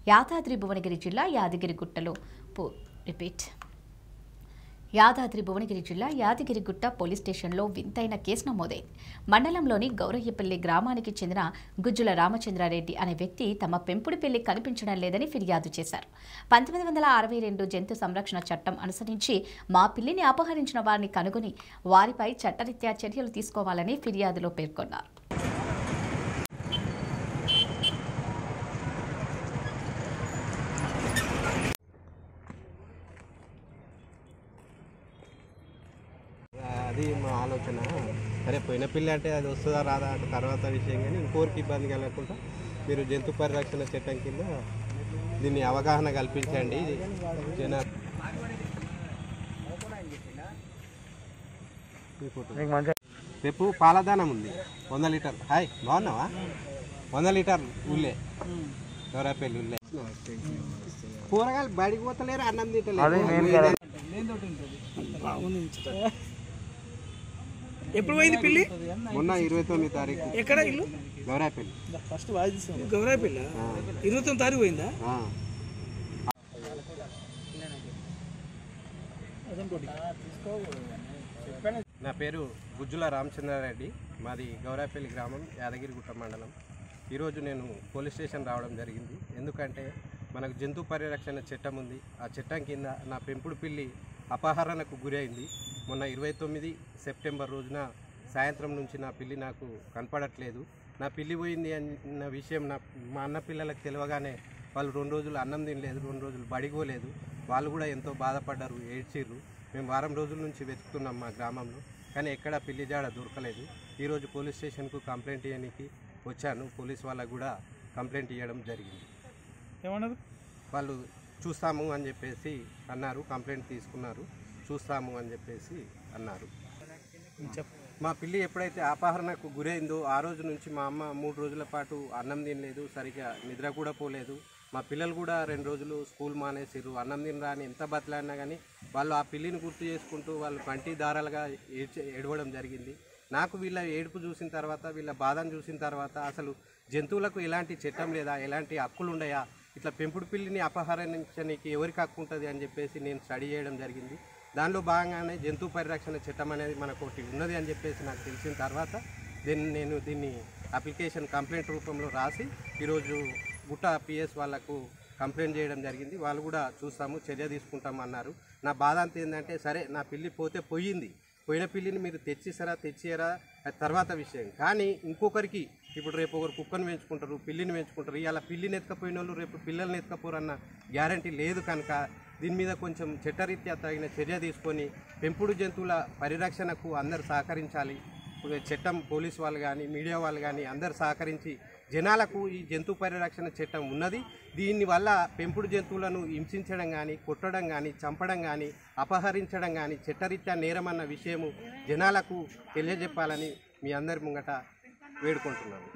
యాదాద్రి భువనగిరి జిల్లా యాదగిరిగుట్టలో పో రిపీట్ యాదాద్రి భువనగిరి జిల్లా యాదగిరిగుట్ట పోలీస్ స్టేషన్లో వింతైన కేసు నమోదైంది మండలంలోని గౌరయ్యపల్లి గ్రామానికి చెందిన గుజ్జుల రామచంద్రారెడ్డి అనే వ్యక్తి తమ పెంపుడు పిల్లి కనిపించడం లేదని ఫిర్యాదు చేశారు పంతొమ్మిది వందల అరవై రెండు జంతు సంరక్షణ చట్టం అనుసరించి మా పిల్లిని అపహరించిన వారిని కనుగొని వారిపై చట్టరీత్యా చర్యలు తీసుకోవాలని ఫిర్యాదులో పేర్కొన్నారు అది మా ఆలోచన సరే పోయిన పిల్లి అంటే అది వస్తుందా రాదా అంటే తర్వాత విషయం కానీ ఇంకోరికి ఇబ్బంది కలగకుండా మీరు జంతు పరిరక్షణ చట్టం కింద దీన్ని అవగాహన కల్పించండి ఇది జన ఈ ఫోటో. రేపు పాలదానం ఉంది వంద లీటర్ హాయ్ బాగున్నావా వంద లీటర్ ఉల్లే దొరపల్లి ఉల్లే కూరగాయలు బడికి పోతలేరు అన్నం తింటలేరు ఎప్పుడు పోయింది పిల్లి మొన్న ఇరవై తొమ్మిది తారీఖు ఎక్కడ ఇల్లు గౌరాపల్లి గౌరాయిపిల్ల ఇరవై తొమ్మిది తారీఖు పోయిందా ఆ. నా పేరు గుజ్జుల రామచంద్రారెడ్డి మాది గౌరాపల్లి గ్రామం యాదగిరిగుట్ట మండలం ఈరోజు నేను పోలీస్ స్టేషన్ రావడం జరిగింది ఎందుకంటే మనకు జంతు పరిరక్షణ చట్టం ఉంది ఆ చట్టం కింద నా పెంపుడు పిల్లి అపహరణకు గురైంది మొన్న ఇరవై తొమ్మిది సెప్టెంబర్ రోజున సాయంత్రం నుంచి నా పిల్లి నాకు కనపడట్లేదు నా పిల్లి పోయింది అన్న విషయం నా మా అన్న పిల్లలకు తెలియగానే వాళ్ళు రెండు రోజులు అన్నం తినలేదు రెండు రోజులు బడిగోలేదు వాళ్ళు కూడా ఎంతో బాధపడ్డారు ఏడ్చిర్రు మేము వారం రోజుల నుంచి వెతుకుతున్నాం మా గ్రామంలో కానీ ఎక్కడ పిల్లి జాడ దొరకలేదు ఈరోజు పోలీస్ స్టేషన్కు కంప్లైంట్ ఇవ్వడానికి వచ్చాను పోలీస్ వాళ్ళకు కూడా కంప్లైంట్ ఇవ్వడం జరిగింది ఏమన్నారు వాళ్ళు చూస్తాము అని చెప్పేసి అన్నారు కంప్లైంట్ తీసుకున్నారు చూస్తాము అని చెప్పేసి అన్నారు మా పిల్లి ఎప్పుడైతే అపహరణకు గురైందో ఆ రోజు నుంచి మా అమ్మ మూడు రోజుల పాటు అన్నం తినలేదు సరిగా నిద్ర కూడా పోలేదు మా పిల్లలు కూడా రెండు రోజులు స్కూల్ మానేసిర్రు అన్నం తినరా అని ఎంత బతలాడినా కానీ వాళ్ళు ఆ పిల్లిని గుర్తు చేసుకుంటూ వాళ్ళు కంటి దారాలుగా ఏడ్చే ఏడవడం జరిగింది నాకు వీళ్ళ ఏడుపు చూసిన తర్వాత వీళ్ళ బాధను చూసిన తర్వాత అసలు జంతువులకు ఎలాంటి చట్టం లేదా ఎలాంటి హక్కులు ఉన్నాయా ఇట్లా పెంపుడు పిల్లిని అపహరించడానికి ఎవరికి హక్కు ఉంటుంది అని చెప్పేసి నేను స్టడీ చేయడం జరిగింది దానిలో భాగంగానే జంతు పరిరక్షణ చట్టం అనేది మనకు ఒకటి ఉన్నది అని చెప్పేసి నాకు తెలిసిన తర్వాత దీన్ని నేను దీన్ని అప్లికేషన్ కంప్లైంట్ రూపంలో రాసి ఈరోజు గుట్ట పిఎస్ వాళ్ళకు కంప్లైంట్ చేయడం జరిగింది వాళ్ళు కూడా చూస్తాము చర్య తీసుకుంటాం అన్నారు నా బాధ అంతా ఏంటంటే సరే నా పిల్లి పోతే పోయింది పోయిన పిల్లిని మీరు తెచ్చిస్తారా తెచ్చియరా అది తర్వాత విషయం కానీ ఇంకొకరికి ఇప్పుడు రేపు ఒకరు కుక్కను పెంచుకుంటారు పిల్లిని పెంచుకుంటారు ఇవాళ పిల్లిని ఎత్తుకపోయిన వాళ్ళు రేపు పిల్లల్ని ఎత్తుకపోరన్న గ్యారంటీ లేదు కనుక దీని మీద కొంచెం చట్టరీత్యా తగిన చర్య తీసుకొని పెంపుడు జంతువుల పరిరక్షణకు అందరు సహకరించాలి ఇప్పుడు చట్టం పోలీస్ వాళ్ళు కానీ మీడియా వాళ్ళు కానీ అందరు సహకరించి జనాలకు ఈ జంతు పరిరక్షణ చట్టం ఉన్నది దీనివల్ల పెంపుడు జంతువులను హింసించడం కానీ కొట్టడం కానీ చంపడం కానీ అపహరించడం కానీ చట్టరీత్యా నేరమన్న విషయము జనాలకు తెలియజెప్పాలని మీ అందరి ముంగట వేడుకుంటున్నాను